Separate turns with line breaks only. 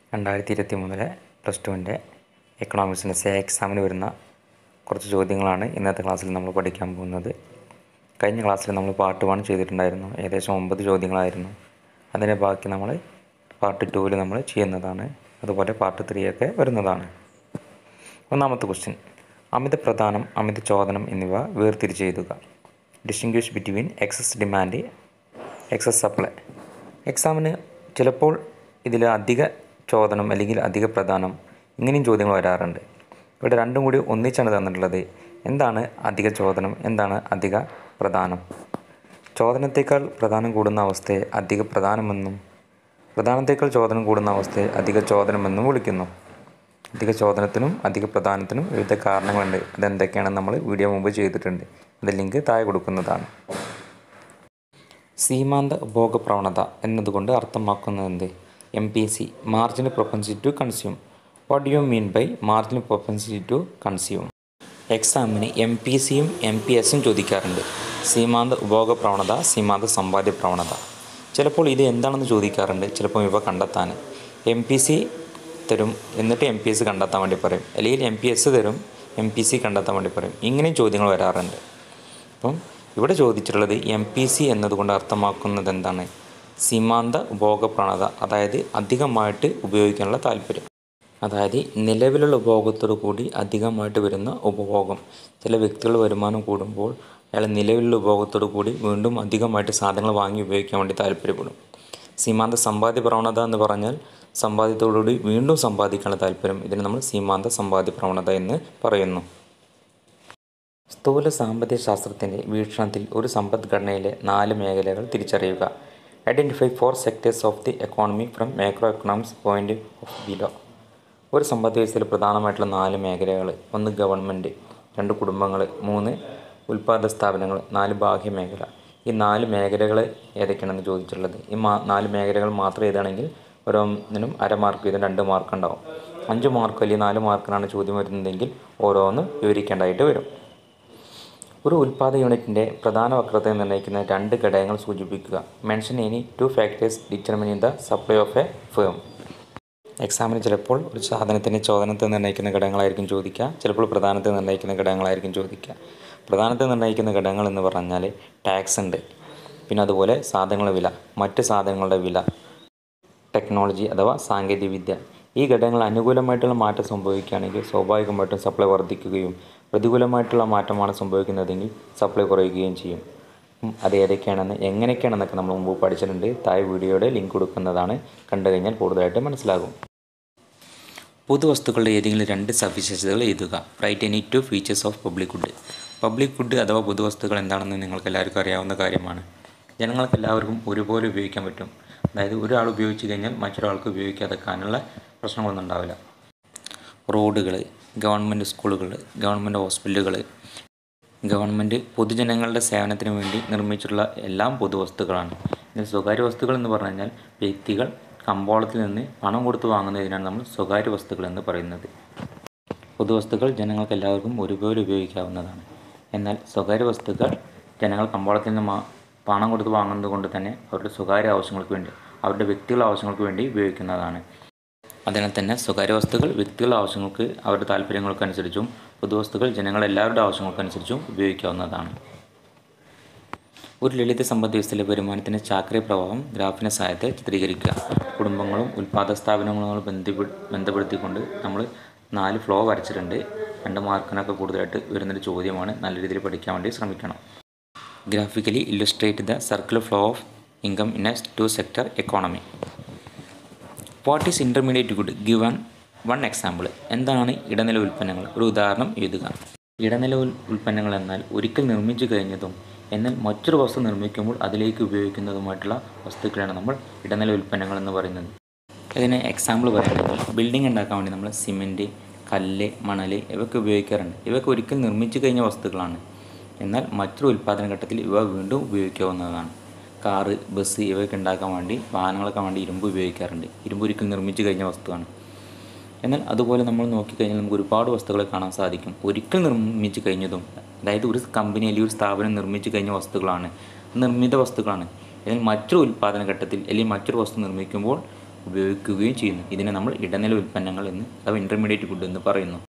രണ്ടായിരത്തി ഇരുപത്തി മൂന്നിലെ പ്ലസ് ടുവിൻ്റെ എക്കണോമിക്സിൻ്റെ സേ എക്സാമിന് വരുന്ന കുറച്ച് ചോദ്യങ്ങളാണ് ഇന്നത്തെ ക്ലാസ്സിൽ നമ്മൾ പഠിക്കാൻ പോകുന്നത് കഴിഞ്ഞ ക്ലാസ്സിൽ നമ്മൾ പാർട്ട് വൺ ചെയ്തിട്ടുണ്ടായിരുന്നു ഏകദേശം ഒമ്പത് ചോദ്യങ്ങളായിരുന്നു അതിൻ്റെ ബാക്കി നമ്മൾ പാർട്ട് ടുവിൽ നമ്മൾ ചെയ്യുന്നതാണ് അതുപോലെ പാർട്ട് ത്രീ ഒക്കെ വരുന്നതാണ് ഒന്നാമത്തെ ക്വസ്റ്റ്യൻ അമിത പ്രധാനം അമിത ചോദനം എന്നിവ വേർതിരിച്ച് എഴുതുക distinguish between excess demand excess supply എക്സാമിന് ചിലപ്പോൾ ഇതിൽ അധിക ചോദനം അല്ലെങ്കിൽ അധിക പ്രധാനം ഇങ്ങനെയും ചോദ്യങ്ങൾ വരാറുണ്ട് ഇവിടെ രണ്ടും കൂടി ഒന്നിച്ചാണ് തന്നിട്ടുള്ളത് എന്താണ് അധിക ചോദനം എന്താണ് അധിക പ്രധാനം ചോദനത്തേക്കാൾ പ്രധാനം കൂടുന്ന അവസ്ഥയെ അധിക പ്രധാനമെന്നും പ്രധാനത്തേക്കാൾ ചോദനം കൂടുന്ന അവസ്ഥയെ അധിക ചോദനമെന്നും വിളിക്കുന്നു അധിക ചോദനത്തിനും അധിക പ്രധാനത്തിനും വിവിധ കാരണങ്ങളുണ്ട് അതെന്തൊക്കെയാണെന്ന് നമ്മൾ വീഡിയോ മുമ്പ് ചെയ്തിട്ടുണ്ട് അതിൻ്റെ ലിങ്ക് താഴെ കൊടുക്കുന്നതാണ് സീമാന്ത ഉപഭോഗ പ്രവണത എന്നതുകൊണ്ട് അർത്ഥമാക്കുന്നത് എന്ത് M P C marginal propensity to consume what you mean by marginal propensity to consume എക്സാമിന് എം പി സിയും എം പി എസും ചോദിക്കാറുണ്ട് സീമാന്ത ഉപഭോഗ പ്രവണത സീമാന്ത സമ്പാദ്യ പ്രവണത ചിലപ്പോൾ ഇത് എന്താണെന്ന് ചോദിക്കാറുണ്ട് ചിലപ്പോൾ ഇവ കണ്ടെത്താൻ എം പി സി തരും എന്നിട്ട് എം പി എസ് കണ്ടെത്താൻ വേണ്ടി പറയും അല്ലെങ്കിൽ എം പി എസ് തരും എം പി സി കണ്ടെത്താൻ വേണ്ടി പറയും ഇങ്ങനെയും ചോദ്യങ്ങൾ വരാറുണ്ട് അപ്പം ഇവിടെ ചോദിച്ചിട്ടുള്ളത് എം പി സി എന്നതുകൊണ്ട് അർത്ഥമാക്കുന്നത് എന്താണ് സീമാന്ത ഉപഭോഗ പ്രവണത അതായത് അധികമായിട്ട് ഉപയോഗിക്കാനുള്ള താല്പര്യം അതായത് നിലവിലുള്ള ഉപഭോഗത്തോടു കൂടി അധികമായിട്ട് വരുന്ന ഉപഭോഗം ചില വ്യക്തികൾ വരുമാനം കൂടുമ്പോൾ അയാൾ നിലവിലുള്ള ഉപഭോഗത്തോടു കൂടി വീണ്ടും അധികമായിട്ട് സാധനങ്ങൾ വാങ്ങി ഉപയോഗിക്കാൻ വേണ്ടി താല്പര്യപ്പെടും സീമാന്ത സമ്പാദ്യ പ്രവണത എന്ന് പറഞ്ഞാൽ സമ്പാദ്യത്തോടുകൂടി വീണ്ടും സമ്പാദിക്കാനുള്ള താല്പര്യം ഇതിന് നമ്മൾ സീമാന്ത സമ്പാദ്യ പ്രവണത എന്ന് പറയുന്നു സ്ഥൂല സാമ്പത്തിക ശാസ്ത്രത്തിൻ്റെ വീക്ഷണത്തിൽ ഒരു സമ്പദ്ഘടനയിലെ നാല് മേഖലകൾ തിരിച്ചറിയുക identify four sectors of the economy from macroeconomics point of below ഒരു സമ്പദ് വ്യവസ്ഥയിൽ പ്രധാനമായിട്ടുള്ള നാല് മേഖലകൾ ഒന്ന് ഗവൺമെൻറ് രണ്ട് കുടുംബങ്ങൾ മൂന്ന് ഉൽപ്പാദന സ്ഥാപനങ്ങൾ നാല് ബാഹ്യ മേഖല ഈ നാല് മേഖലകൾ ഏതൊക്കെയാണെന്ന് ചോദിച്ചിട്ടുള്ളത് ഈ മാ നാല് മേഖലകൾ മാത്രം എഴുതുകയാണെങ്കിൽ ഓരോന്നിനും അര മാർക്ക് വീതം രണ്ട് മാർക്ക് ഉണ്ടാവും അഞ്ച് മാർക്ക് അല്ലെങ്കിൽ നാല് മാർക്കിനാണ് ചോദ്യം വരുന്നതെങ്കിൽ ഓരോന്നും വിവരിക്കേണ്ടതായിട്ട് വരും ഒരു ഉൽപ്പാദന യൂണിറ്റിൻ്റെ പ്രധാന വക്രത്തെ നിർണ്ണയിക്കുന്ന രണ്ട് ഘടകങ്ങൾ സൂചിപ്പിക്കുക mention any two factors determining the supply of a firm എക്സാമിന് ചിലപ്പോൾ ഒരു സാധനത്തിൻ്റെ ചോദനത്തെ നിർണ്ണയിക്കുന്ന ഘടകങ്ങളായിരിക്കും ചോദിക്കുക ചിലപ്പോൾ പ്രധാനത്തെ നിർണ്ണയിക്കുന്ന ഘടകങ്ങളായിരിക്കും ചോദിക്കുക പ്രധാനത്തെ നിർണ്ണയിക്കുന്ന ഘടകങ്ങൾ എന്ന് പറഞ്ഞാൽ ടാക്സ് ഉണ്ട് പിന്നെ അതുപോലെ സാധനങ്ങളുടെ വില മറ്റ് സാധനങ്ങളുടെ വില ടെക്നോളജി അഥവാ സാങ്കേതികവിദ്യ ഈ ഘടകങ്ങൾ അനുകൂലമായിട്ടുള്ള മാറ്റം സംഭവിക്കുകയാണെങ്കിൽ സ്വാഭാവികമായിട്ടും സപ്ലൈ വർദ്ധിക്കുകയും പ്രതികൂലമായിട്ടുള്ള മാറ്റമാണ് സംഭവിക്കുന്നതെങ്കിൽ സപ്ലൈ കുറയുകയും ചെയ്യും അത് ഏതൊക്കെയാണെന്ന് എങ്ങനെയൊക്കെയാണെന്നൊക്കെ നമ്മൾ മുമ്പ് പഠിച്ചിട്ടുണ്ട് താഴെ വീഡിയോയുടെ ലിങ്ക് കൊടുക്കുന്നതാണ് കണ്ടു കഴിഞ്ഞാൽ കൂടുതലായിട്ട് മനസ്സിലാകും പൊതുവസ്തുക്കളുടെ ഏതെങ്കിലും രണ്ട് സവിശേഷതകൾ എഴുതുക write any two features of public good public good അഥവാ പൊതുവസ്തുക്കൾ എന്താണെന്ന് നിങ്ങൾക്ക് എല്ലാവർക്കും അറിയാവുന്ന കാര്യമാണ് ജനങ്ങൾക്ക് എല്ലാവർക്കും ഒരുപോലെ ഉപയോഗിക്കാൻ പറ്റും അതായത് ഒരാൾ ഉപയോഗിച്ച് കഴിഞ്ഞാൽ മറ്റൊരാൾക്ക് ഉപയോഗിക്കാതെക്കാനുള്ള പ്രശ്നങ്ങളൊന്നും ഉണ്ടാവില്ല റോഡുകൾ ഗവൺമെൻറ് സ്കൂളുകൾ ഗവൺമെൻറ് ഹോസ്പിറ്റലുകൾ ഗവൺമെൻറ് പൊതുജനങ്ങളുടെ സേവനത്തിന് വേണ്ടി നിർമ്മിച്ചിട്ടുള്ള എല്ലാം പൊതുവസ്തുക്കളാണ് ഇതിൽ സ്വകാര്യ വസ്തുക്കൾ എന്ന് പറഞ്ഞു കഴിഞ്ഞാൽ വ്യക്തികൾ കമ്പോളത്തിൽ നിന്ന് പണം കൊടുത്ത് വാങ്ങുന്നതിനാണ് നമ്മൾ സ്വകാര്യ വസ്തുക്കൾ എന്ന് പറയുന്നത് പൊതുവസ്തുക്കൾ ജനങ്ങൾക്ക് എല്ലാവർക്കും ഒരുപോലെ ഉപയോഗിക്കാവുന്നതാണ് എന്നാൽ സ്വകാര്യ വസ്തുക്കൾ ജനങ്ങൾ കമ്പോളത്തിൽ നിന്ന് പണം കൊടുത്ത് വാങ്ങുന്നത് കൊണ്ട് തന്നെ അവരുടെ സ്വകാര്യ ആവശ്യങ്ങൾക്ക് വേണ്ടി അവരുടെ വ്യക്തികളുടെ ആവശ്യങ്ങൾക്ക് വേണ്ടി ഉപയോഗിക്കുന്നതാണ് അതിനാൽ തന്നെ സ്വകാര്യ വസ്തുക്കൾ വ്യക്തികളുടെ ആവശ്യങ്ങൾക്ക് അവരുടെ താല്പര്യങ്ങൾക്കനുസരിച്ചും പൊതുവസ്തുക്കൾ ജനങ്ങളുടെ എല്ലാവരുടെ ആവശ്യങ്ങൾക്കനുസരിച്ചും ഉപയോഗിക്കാവുന്നതാണ് ഒരു ലളിത സമ്പദ് വ്യവസ്ഥയിലെ വരുമാനത്തിൻ്റെ ചാക്രിക പ്രവാഹം ഗ്രാഫിനെ സഹായത്തെ ചിത്രീകരിക്കുക കുടുംബങ്ങളും ഉൽപ്പാദന സ്ഥാപനങ്ങളും ബന്ധപ്പെ ബന്ധപ്പെടുത്തിക്കൊണ്ട് നമ്മൾ നാല് ഫ്ലോ വരച്ചിട്ടുണ്ട് രണ്ട് മാർക്കിനൊക്കെ കൂടുതലായിട്ട് വരുന്നൊരു ചോദ്യമാണ് നല്ല രീതിയിൽ പഠിക്കാൻ വേണ്ടി ശ്രമിക്കണം graphically illustrate the circle flow of income in a two sector economy what is intermediate good given one example എന്താണ് ഇടനില ഉൽപ്പന്നങ്ങൾ ഒരു ഉദാഹരണം എഴുതുക ഇടനില ഉൽപ്പന്നങ്ങൾ എന്നാൽ ഒരിക്കൽ നിർമ്മിച്ചു കഴിഞ്ഞതും എന്നാൽ മറ്റൊരു വസ്തു നിർമ്മിക്കുമ്പോൾ അതിലേക്ക് ഉപയോഗിക്കുന്നതുമായിട്ടുള്ള വസ്തുക്കളാണ് നമ്മൾ ഇടനില ഉൽപ്പന്നങ്ങൾ എന്ന് പറയുന്നത് ഇതിന് എക്സാമ്പിൾ പറയുന്നത് ബിൽഡിംഗ് ഉണ്ടാക്കാൻ വേണ്ടി നമ്മൾ സിമെൻറ്റ് കല്ല് മണൽ ഇവയൊക്കെ ഉപയോഗിക്കാറുണ്ട് ഇവയൊക്കെ ഒരിക്കൽ നിർമ്മിച്ചു കഴിഞ്ഞ വസ്തുക്കളാണ് എന്നാൽ മറ്റൊരു ഉൽപ്പാദന ഘട്ടത്തിൽ ഇവ വീണ്ടും ഉപയോഗിക്കാവുന്നതാണ് കാറ് ബസ് ഇവയൊക്കെ ഉണ്ടാക്കാൻ വേണ്ടി വാഹനങ്ങളൊക്കെ വേണ്ടി ഇരുമ്പ് ഉപയോഗിക്കാറുണ്ട് ഇരുമ്പ് ഒരിക്കൽ നിർമ്മിച്ചു കഴിഞ്ഞ വസ്തുവാണ് എന്നാൽ അതുപോലെ നമ്മൾ നോക്കിക്കഴിഞ്ഞാൽ നമുക്ക് ഒരുപാട് വസ്തുക്കളെ കാണാൻ സാധിക്കും ഒരിക്കൽ നിർമ്മിച്ചു കഴിഞ്ഞതും അതായത് ഒരു കമ്പനി അല്ലെങ്കിൽ ഒരു സ്ഥാപനം നിർമ്മിച്ചു കഴിഞ്ഞ വസ്തുക്കളാണ് നിർമ്മിത വസ്തുക്കളാണ് എന്നാൽ മറ്റൊരു ഉൽപ്പാദന ഘട്ടത്തിൽ അല്ലെങ്കിൽ മറ്റൊരു വസ്തു നിർമ്മിക്കുമ്പോൾ ഉപയോഗിക്കുകയും ചെയ്യുന്നു ഇതിനെ നമ്മൾ ഇടനില ഉൽപ്പന്നങ്ങൾ എന്ന് അഥവാ ഇൻ്റർമീഡിയറ്റ് ഗുഡ് എന്ന് പറയുന്നു